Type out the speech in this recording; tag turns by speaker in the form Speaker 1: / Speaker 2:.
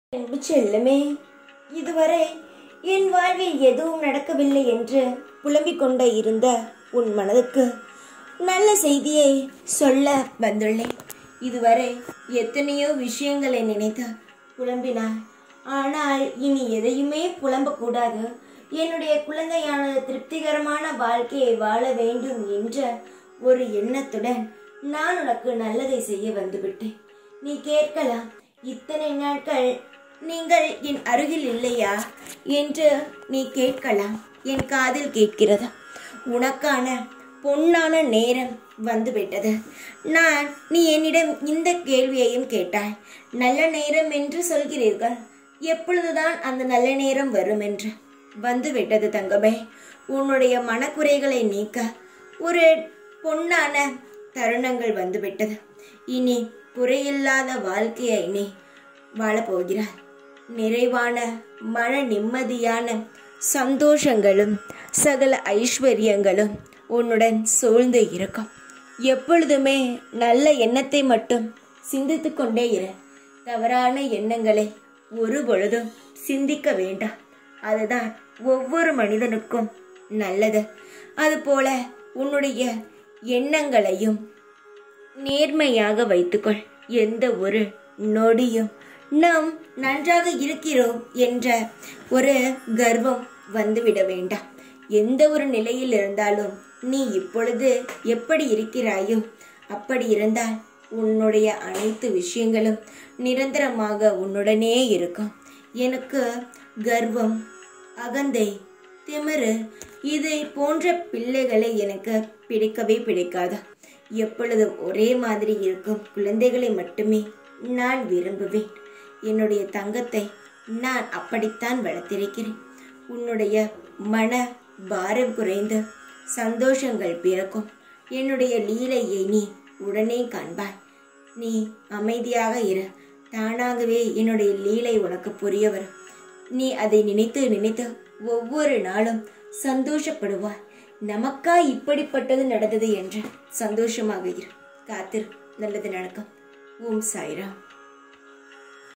Speaker 1: அன்பு செல்லமே இதுவரை என் வாழ்வில் எதுவும் நடக்கவில்லை என்று புலம்பிக் கொண்டே இருந்த உன் மனதுக்கு நல்ல செய்தியை சொல்ல வந்துள்ளேன் இதுவரை எத்தனையோ விஷயங்களை நினைத்து புலம்பினாய் ஆனால் இனி எதையுமே புலம்பக்கூடாது என்னுடைய குழந்தையானது திருப்திகரமான வாழ்க்கையை வாழ வேண்டும் என்ற ஒரு எண்ணத்துடன் நான் உனக்கு நல்லதை செய்ய வந்துவிட்டேன் நீ கேட்கலாம் இத்தனை நாட்கள் நீங்கள் என் அருகில் இல்லையா என்று நீ கேட்கலாம் என் காதில் கேட்கிறது உனக்கான பொன்னான நேரம் வந்துவிட்டது நான் நீ என்னிடம் இந்த கேள்வியையும் கேட்டாய் நல்ல நேரம் என்று சொல்கிறீர்கள் எப்பொழுதுதான் அந்த நல்ல நேரம் வரும் என்று வந்துவிட்டது தங்கமே உன்னுடைய மனக்குறைகளை நீக்க ஒரு பொன்னான தருணங்கள் வந்துவிட்டது இனி குறையில்லாத வாழ்க்கையை நீ வாழப்போகிறாய் நிறைவான மன நிம்மதியான சந்தோஷங்களும் சகல ஐஸ்வர்யங்களும் உன்னுடன் சூழ்ந்து இருக்கும் எப்பொழுதுமே நல்ல எண்ணத்தை மட்டும் சிந்தித்து கொண்டே இரு தவறான எண்ணங்களை ஒரு பொழுதும் சிந்திக்க வேண்டாம் அதுதான் ஒவ்வொரு மனிதனுக்கும் நல்லது அதுபோல உன்னுடைய எண்ணங்களையும் நேர்மையாக வைத்துக்கொள் எந்த ஒரு நொடியும் நாம் நன்றாக இருக்கிறோம் என்ற ஒரு கர்வம் வந்துவிட வேண்டாம் எந்த ஒரு நிலையில் இருந்தாலும் நீ இப்பொழுது எப்படி இருக்கிறாயோ அப்படி இருந்தால் உன்னுடைய அனைத்து விஷயங்களும் நிரந்தரமாக உன்னுடனே இருக்கும் எனக்கு கர்வம் அகந்தை திமிரு இதை போன்ற பிள்ளைகளை எனக்கு பிடிக்கவே பிடிக்காது எப்பொழுதும் ஒரே மாதிரி இருக்கும் குழந்தைகளை மட்டுமே நான் விரும்புவேன் என்னுடைய தங்கத்தை நான் அப்படித்தான் வளர்த்திருக்கிறேன் உன்னுடைய மன பாரம் குறைந்து சந்தோஷங்கள் பிறக்கும் என்னுடைய லீலையை நீ உடனே காண்பாய் நீ அமைதியாக இரு தானாகவே என்னுடைய லீலை உனக்கு புரிய வரும் நீ அதை நினைத்து நினைத்து ஒவ்வொரு நாளும் சந்தோஷப்படுவாய் நமக்கா இப்படிப்பட்டது நடந்தது என்று சந்தோஷமாக இரு காத்திரு நல்லது நடக்கும் ஓம் சாய்ராம்